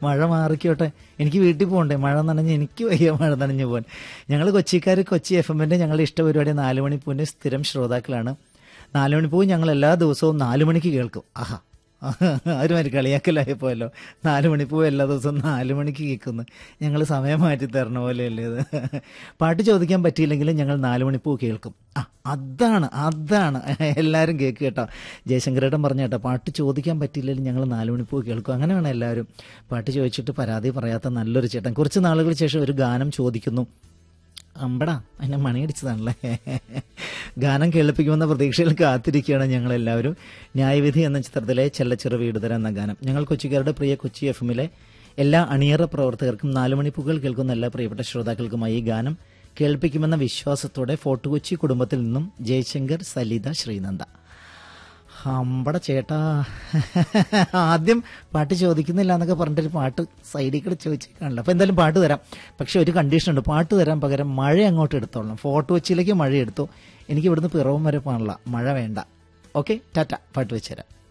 മഴ മാറിക്കോട്ടെ എനിക്ക് വീട്ടിൽ പോകണ്ടേ മഴ നനഞ്ഞ് എനിക്ക് വയ്യ മഴ നനഞ്ഞു പോകാൻ ഞങ്ങൾ കൊച്ചിക്കാർ കൊച്ചി എഫ് എമ്മിന്റെ ഞങ്ങളുടെ ഇഷ്ട പരിപാടി നാല് മണിപ്പൂവിന്റെ സ്ഥിരം ശ്രോതാക്കളാണ് നാല് മണിപ്പൂവ് ഞങ്ങൾ എല്ലാ ദിവസവും നാല് മണിക്ക് കേൾക്കും ആഹാ ആരും ഒരു കളിയാക്കലായിപ്പോയല്ലോ നാല് മണിപ്പൂവ് എല്ലാ ദിവസവും നാല് മണിക്ക് കേൾക്കുന്നു ഞങ്ങൾ സമയം മാറ്റി തരണ പോലെയല്ലേ ഇത് പാട്ട് ചോദിക്കാൻ പറ്റിയില്ലെങ്കിലും ഞങ്ങൾ നാല് മണിപ്പൂ കേൾക്കും ആ അതാണ് അതാണ് എല്ലാവരും കേൾക്കുക കേട്ടോ ജയശങ്കരേട്ടൻ പറഞ്ഞ കേട്ടോ പാട്ട് ചോദിക്കാൻ പറ്റിയില്ലെങ്കിലും ഞങ്ങൾ നാല് മണിപ്പൂ കേൾക്കും അങ്ങനെ വേണം എല്ലാവരും പാട്ട് ചോദിച്ചിട്ട് പരാതി പറയാത്ത നല്ലൊരു ചേട്ടൻ കുറച്ച് നാളുകൾക്ക് ശേഷം ഒരു ഗാനം ചോദിക്കുന്നു അമ്പടാ എന്നെ മണിയടിച്ചതാണല്ലേ ഗാനം കേൾപ്പിക്കുമെന്ന പ്രതീക്ഷയിൽ കാത്തിരിക്കുകയാണ് ഞങ്ങൾ എല്ലാവരും ന്യായവിധി എന്ന ചിത്രത്തിലെ ചെല്ലച്ചെറു വീടുതര എന്ന ഗാനം ഞങ്ങൾ കൊച്ചിക്കാരുടെ പ്രിയ കൊച്ചി എഫ് എമ്മിലെ എല്ലാ അണിയറ പ്രവർത്തകർക്കും നാലു മണിപ്പുകൾ കേൾക്കുന്ന എല്ലാ പ്രിയപ്പെട്ട ശ്രോതാക്കൾക്കുമായി ഈ ഗാനം കേൾപ്പിക്കുമെന്ന വിശ്വാസത്തോടെ ഫോർട്ട് കൊച്ചി കുടുംബത്തിൽ നിന്നും ജയശങ്കർ സലിത ശ്രീനന്ദ അമ്പട ചേട്ടാ ആദ്യം പാട്ട് ചോദിക്കുന്നില്ല എന്നൊക്കെ പറഞ്ഞിട്ടൊരു പാട്ട് സൈഡിൽ കൂടെ ചോദിച്ചേക്കാണല്ലോ അപ്പൊ എന്തായാലും പാട്ട് തരാം പക്ഷെ ഒരു കണ്ടീഷൻ ഉണ്ട് പാട്ട് തരാൻ പകരം മഴ അങ്ങോട്ട് എടുത്തോളണം ഫോർട്ട് കൊച്ചിയിലേക്ക് മഴ എടുത്തു എനിക്ക് ഇവിടുന്ന് പിറവം വരെ പാടില്ല മഴ വേണ്ട ഓക്കെ ടാറ്റ പാട്ട് വെച്ചുതരാം